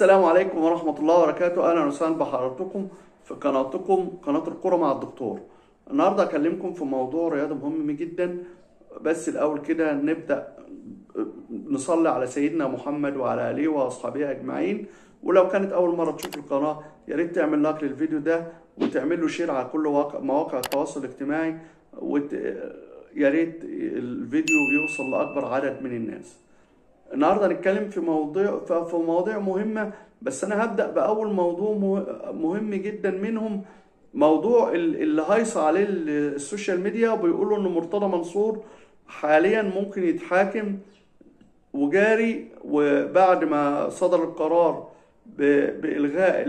السلام عليكم ورحمة الله وبركاته أهلا وسهلا بحضراتكم في قناتكم قناة الكرة مع الدكتور النهاردة أكلمكم في موضوع رياضي مهم جدا بس الأول كده نبدأ نصلي على سيدنا محمد وعلى آله وأصحابه أجمعين ولو كانت أول مرة تشوف القناة يا ريت تعمل لايك للفيديو ده وتعمل له شير على كل واقع مواقع التواصل الاجتماعي وت... يا ريت الفيديو يوصل لأكبر عدد من الناس النهارده هنتكلم في مواضيع في مواضيع مهمه بس انا هبدا باول موضوع مهم جدا منهم موضوع اللي هايص عليه السوشيال ميديا بيقولوا ان مرتضى منصور حاليا ممكن يتحاكم وجاري وبعد ما صدر القرار بالغاء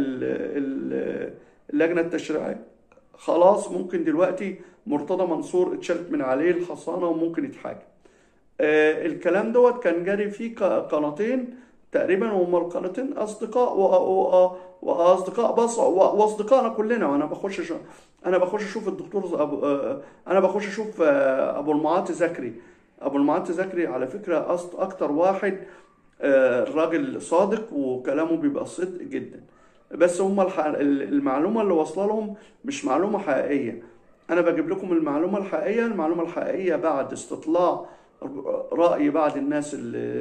اللجنه التشريعيه خلاص ممكن دلوقتي مرتضى منصور اتشالت من عليه الحصانه وممكن يتحاكم آه الكلام دوت كان جاري فيه قناتين تقريبا هما القناتين اصدقاء واصدقاء بس واصدقائنا كلنا وانا بخش شو انا بخش اشوف الدكتور أبو آه انا بخش اشوف آه ابو المعاطي زكري ابو المعاطي زكري على فكره اكتر واحد راجل صادق وكلامه بيبقى صدق جدا بس هما المعلومه اللي واصله لهم مش معلومه حقيقيه انا بجيب لكم المعلومه الحقيقيه المعلومه الحقيقيه بعد استطلاع رأي بعض الناس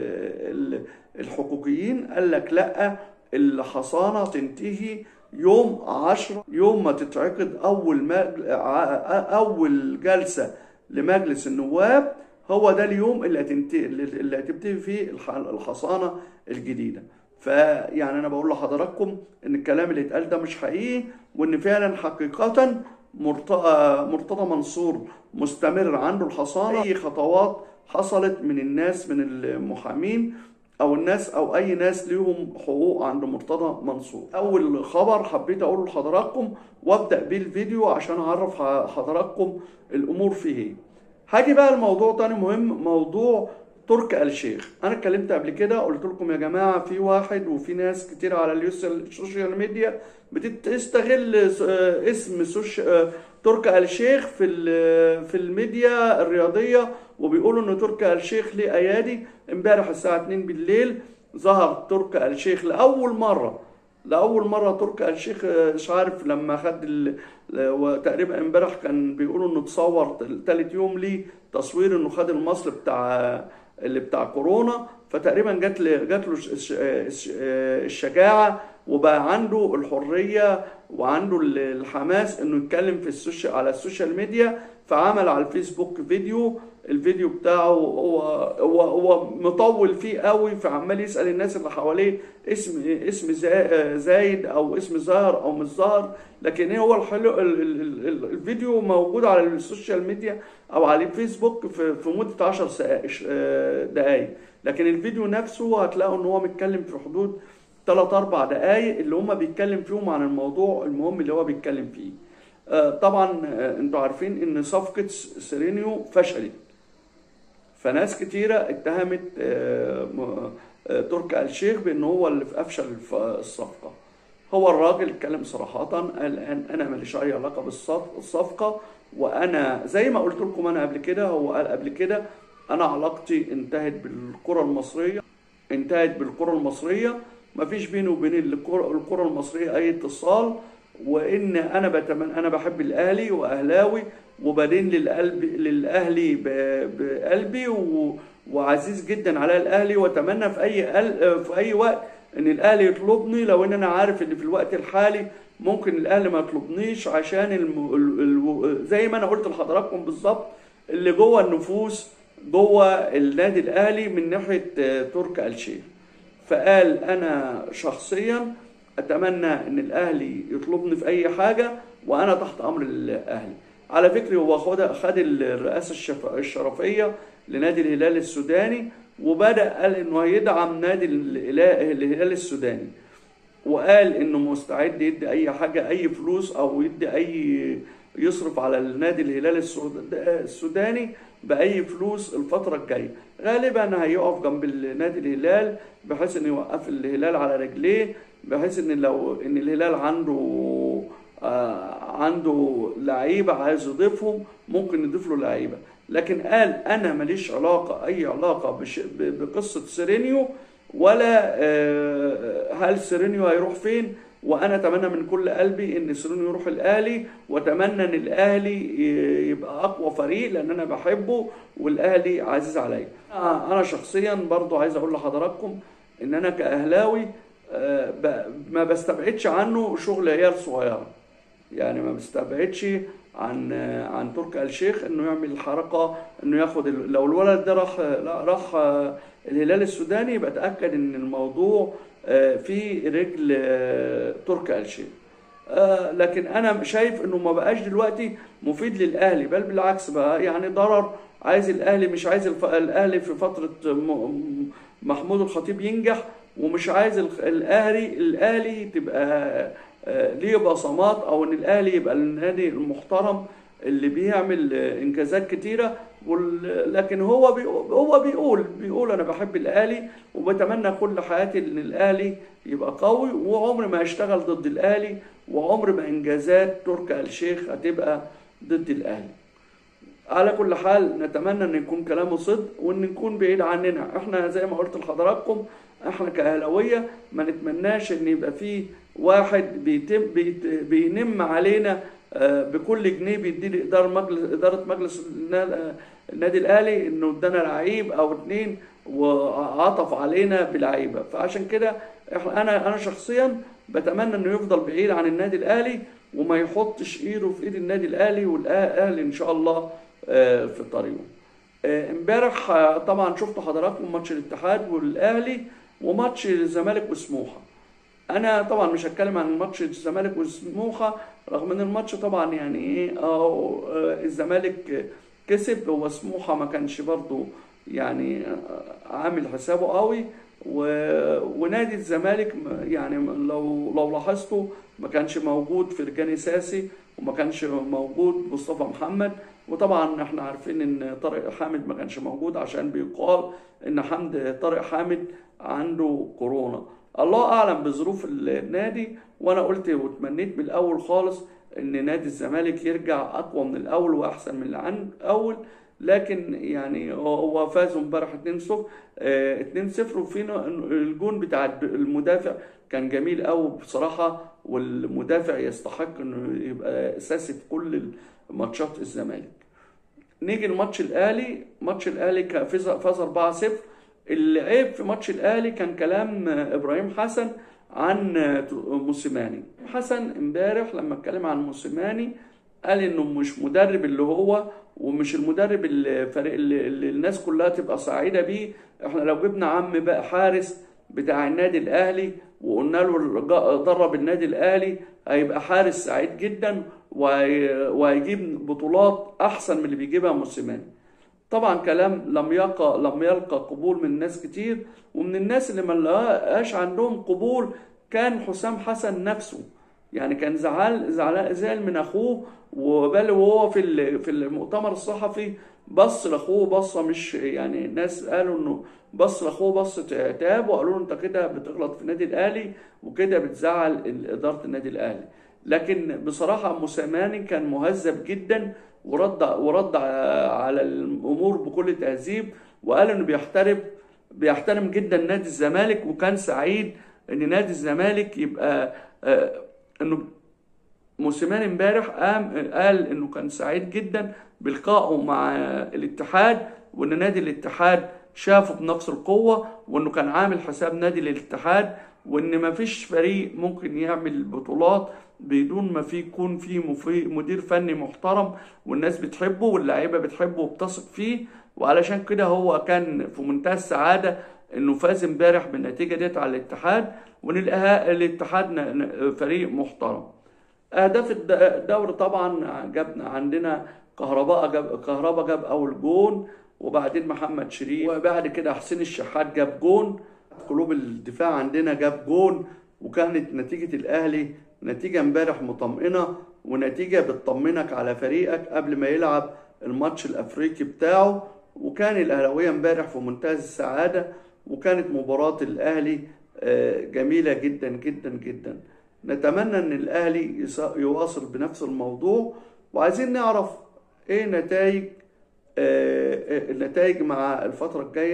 الحقوقيين قال لك لا الحصانة تنتهي يوم عشرة يوم ما تتعقد أول مجل أول جلسة لمجلس النواب هو ده اليوم اللي هتنتهي اللي هتبتدي فيه الحصانة الجديدة فيعني أنا بقول لحضراتكم إن الكلام اللي اتقال ده مش حقيقي وإن فعلا حقيقة مرتضى منصور مستمر عنده الحصانة أي خطوات حصلت من الناس من المحامين او الناس او اي ناس ليهم حقوق عند مرتضى منصور اول خبر حبيت اقوله لحضراتكم وابدا بيه الفيديو عشان اعرف حضراتكم الامور فيه ايه هاجي بقى الموضوع تاني مهم موضوع ترك آل الشيخ انا اتكلمت قبل كده قلت لكم يا جماعه في واحد وفي ناس كتير على السوشيال ميديا بتستغل اسم ترك آل الشيخ في في الميديا الرياضيه وبيقولوا ان ترك آل الشيخ ليه ايادي امبارح الساعه 2 بالليل ظهر ترك آل الشيخ لاول مره لاول مره ترك آل الشيخ مش عارف لما خد ال... وتقريبا امبارح كان بيقولوا انه تصور ثالث يوم ليه تصوير انه خد المصل بتاع اللي بتاع كورونا فتقريبا جات له جات له الشجاعه وبقى عنده الحريه وعنده الحماس انه يتكلم في السوشيال على السوشيال ميديا فعمل على الفيسبوك فيديو الفيديو بتاعه هو هو هو مطول فيه قوي فعمال يسال الناس اللي حواليه اسم اسم زايد او اسم ظاهر او مش ظاهر لكن هو الحلو الفيديو موجود على السوشيال ميديا او على الفيسبوك في, في مده 10 دقائق لكن الفيديو نفسه هتلاقوا ان هو متكلم في حدود 3 4 دقائق اللي هم بيتكلم فيهم عن الموضوع المهم اللي هو بيتكلم فيه طبعا انتوا عارفين ان صفقه سيرينيو فشلت فناس كتيرة اتهمت تركي آل الشيخ بان هو اللي افشل الصفقة هو الراجل اتكلم صراحة قال انا ماليش اي علاقة بالصفقة وانا زي ما قلت لكم انا قبل كده هو قال قبل كده انا علاقتي انتهت بالكرة المصرية انتهت بالكرة المصرية مفيش بيني وبين الكرة المصرية اي اتصال وان انا بتمنى انا بحب الاهلي واهلاوي وبدين للقلب للاهلي بقلبي و... وعزيز جدا على الاهلي واتمنى في اي قل... في اي وقت ان الاهلي يطلبني لو ان انا عارف ان في الوقت الحالي ممكن الاهلي ما يطلبنيش عشان الم... ال... زي ما انا قلت لحضراتكم بالظبط اللي جوه النفوس جوه النادي الاهلي من ناحيه ترك آل الشيخ فقال انا شخصيا اتمنى ان الاهلي يطلبني في اي حاجه وانا تحت امر الاهلي على فكره هو خد خد الرئاسه الشرفيه لنادي الهلال السوداني وبدا قال انه هيدعم نادي الهلال السوداني وقال انه مستعد يدي اي حاجه اي فلوس او يدي اي يصرف على النادي الهلال السوداني باي فلوس الفتره الجايه غالبا هيقف جنب النادي الهلال بحيث انه يوقف الهلال على رجليه بحيث ان لو ان الهلال عنده آه عنده لعيبه عايز يضيفهم ممكن يضيف له لعيبه لكن قال انا ماليش علاقه اي علاقه بش بقصه سيرينيو ولا آه، هل سيرينيو هيروح فين وانا اتمنى من كل قلبي ان سيرينيو يروح الاهلي واتمنى ان الاهلي ي- يبقى اقوى فريق لان انا بحبه والاهلي عزيز عليا آه، انا شخصيا برضو عايز اقول لحضراتكم ان انا كاهلاوي آه، ب- ما بستبعدش عنه شغل عيال صغيره يعني ما بستبعدش عن عن تركي آل الشيخ انه يعمل الحركه انه ياخد ال- لو الولد ده راح لا راح آه، الهلال السوداني يبقى اتاكد ان الموضوع آه، فيه رجل آه، تركي آل الشيخ آه، لكن انا شايف انه ما بقاش دلوقتي مفيد للاهلي بل بالعكس بقى يعني ضرر عايز الاهلي مش عايز الف... الاهلي في فتره م... م- محمود الخطيب ينجح ومش عايز الخ- الاهلي الاهلي تبقى آه، ليه بصمات او ان الاهلي يبقى النادي المحترم اللي بيعمل آه، انجازات كتيره وال- لكن هو بيقول هو بيقول بيقول انا بحب الاهلي وبتمنى كل حياتي ان الاهلي يبقى قوي وعمري ما هشتغل ضد الاهلي وعمر ما انجازات تركي آل الشيخ هتبقى ضد الاهلي على كل حال نتمنى ان يكون كلامه صدق وان نكون بعيد عننا احنا زي ما قلت لحضراتكم احنا كاهلاويه ما نتمناش ان يبقى فيه واحد بيتم بيت بينم علينا آه، بكل جنيه بيديه اداره مجلس اداره مجلس النا- النادي الاهلي انه ادانا لعيب او اتنين وعطف علينا بلعيبه فعشان كده احنا انا انا شخصيا بتمنى انه يفضل بعيد عن النادي الاهلي وما يحطش ايده في ايد النادي الاهلي والاهلي ان شاء الله آه، في طريقه آه، امبارح آه، طبعا شفتوا حضراتكم ماتش الاتحاد والاهلي وماتش الزمالك وسموحه انا طبعا مش هتكلم عن ماتش الزمالك وسموحه رغم ان الماتش طبعا يعني ايه اه آه، الزمالك كسب هو سموحه ما كانش برضو يعني آه، عامل حسابه قوي و... ونادي الزمالك م- يعني لو لو لاحظتوا ما كانش موجود فرجاني ساسي وما كانش موجود مصطفى محمد وطبعا احنا عارفين ان طارق حامد ما كانش موجود عشان بيقال ان حمد طارق حامد عنده كورونا الله اعلم بظروف النادي وانا قلت وتمنيت من الاول خالص ان نادي الزمالك يرجع اقوى من الاول واحسن من اللي عن اول لكن يعني هو فازوا امبارح 2-0 آه، 2-0 وفينا الجون بتاع المدافع كان جميل قوي بصراحه والمدافع يستحق انه يبقى اساسي في كل ماتشات الزمالك نيجي لماتش الاهلي ماتش الاهلي كان فاز فاز 4-0 العيب في ماتش الاهلي كان كلام ابراهيم حسن عن موسيماني حسن امبارح لما اتكلم عن موسيماني قال انه مش مدرب اللي هو ومش المدرب الفريق اللي, اللي الناس كلها تبقى سعيده بيه احنا لو جبنا عم بقى حارس بتاع النادي الاهلي وقلنا له الج- درب النادي الاهلي هيبقى حارس سعيد جدا وهي- وهيجيب بطولات احسن من اللي بيجيبها موسيماني طبعا كلام لم يلقى لم يلقى قبول من ناس كتير ومن الناس اللي ما لقاش عندهم قبول كان حسام حسن نفسه يعني كان زعل زعل زعل من اخوه وبل وهو في ال- في المؤتمر الصحفي بص لاخوه بصه مش يعني الناس قالوا انه بص لاخوه بصه عتاب وقالوا له انت كده بتغلط في النادي الاهلي وكده بتزعل ال- اداره النادي الاهلي لكن بصراحه موسيماني كان مهذب جدا ورد ورد على الامور بكل تهذيب وقال انه بيحترم بيحترم جدا نادي الزمالك وكان سعيد ان نادي الزمالك يبقى آه، انه موسيماني امبارح قام قال انه كان سعيد جدا بلقائه مع الاتحاد وان نادي الاتحاد شافه بنفس القوة وانه كان عامل حساب نادي الاتحاد وان ما فيش فريق ممكن يعمل بطولات بدون ما في يكون في مفي- مدير فني محترم والناس بتحبه واللعيبة بتحبه وبتثق فيه وعلشان كده هو كان في منتهى السعادة انه فاز امبارح بالنتيجة ديت على الاتحاد وان الأها- الاتحاد ن- ن- فريق محترم اهداف الد- الدوري طبعا جبنا عندنا كهرباء جاب كهرباء جاب اول جون وبعدين محمد شريف وبعد كده حسين الشحات جاب جون قلوب الدفاع عندنا جاب جون وكانت نتيجة الاهلي نتيجة امبارح مطمئنة ونتيجة بتطمنك على فريقك قبل ما يلعب الماتش الافريقي بتاعه وكان الاهلاوية امبارح في منتهى السعادة وكانت مباراة الاهلي آه، جميلة جدا جدا جدا نتمنى ان الاهلي يص- يواصل بنفس الموضوع وعايزين نعرف ايه نتائج آه، النتائج مع الفترة الجاية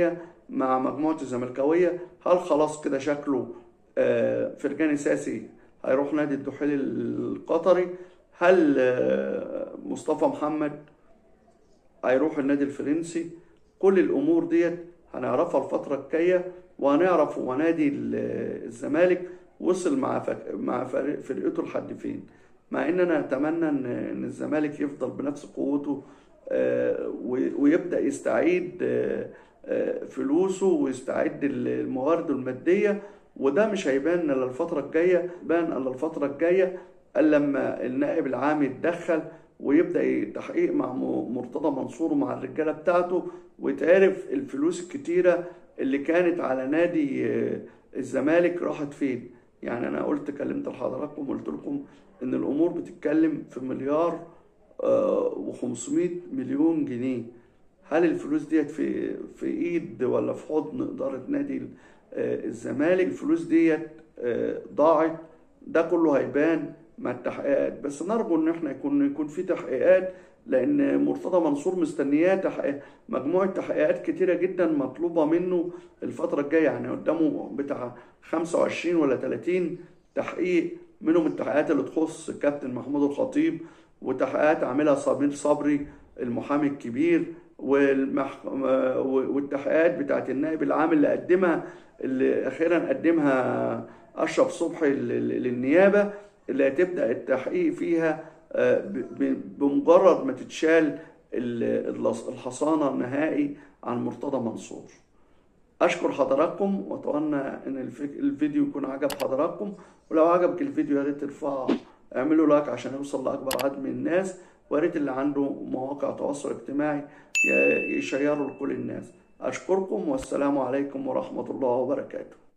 مع مجموعة الزملكاوية هل خلاص كده شكله آه، فرجاني ساسي هيروح نادي الدحيل القطري هل آه، مصطفى محمد هيروح النادي الفرنسي كل الامور ديت هنعرفها الفتره الجايه وهنعرف هو نادي ال- الزمالك وصل مع فك... مع فريق- فرقته لحد فين مع ان انا اتمنى ان ان الزمالك يفضل بنفس قوته آه، و- ويبدا يستعيد آه، آه، فلوسه ويستعيد الموارد الماديه وده مش هيبان الا الفتره الجايه بان الا الفتره الجايه الا لما النائب العام يتدخل ويبدا تحقيق مع م- مرتضى منصور ومع الرجاله بتاعته ويتعرف الفلوس الكتيره اللي كانت على نادي آه، الزمالك راحت فين يعني انا قلت كلمت لحضراتكم وقلت لكم ان الامور بتتكلم في مليار و500 مليون جنيه هل الفلوس ديت في في ايد ولا في حضن اداره نادي آه، الزمالك الفلوس ديت آه، ضاعت ده كله هيبان مع التحقيقات بس نرجو ان احنا يكون يكون في تحقيقات لان مرتضى منصور مستنياه تحقيق مجموعه تحقيقات كتيره جدا مطلوبه منه الفتره الجايه يعني قدامه بتاع 25 ولا 30 تحقيق منهم التحقيقات اللي تخص الكابتن محمود الخطيب وتحقيقات عاملها صابر صبري المحامي الكبير والمح... والتحقيقات بتاعت النائب العام اللي قدمها اللي اخيرا قدمها اشرف صبحي لل- للنيابه اللي هتبدا التحقيق فيها آه، ب- ب- بمجرد ما تتشال ال- الحص- الحصانه النهائي عن مرتضى منصور اشكر حضراتكم واتمنى ان الف- الفيديو يكون عجب حضراتكم ولو عجبك الفيديو يا ريت ترفعه اعملوا لايك عشان يوصل لاكبر عدد من الناس ويا ريت اللي عنده مواقع تواصل اجتماعي ي- يشيروا لكل الناس اشكركم والسلام عليكم ورحمه الله وبركاته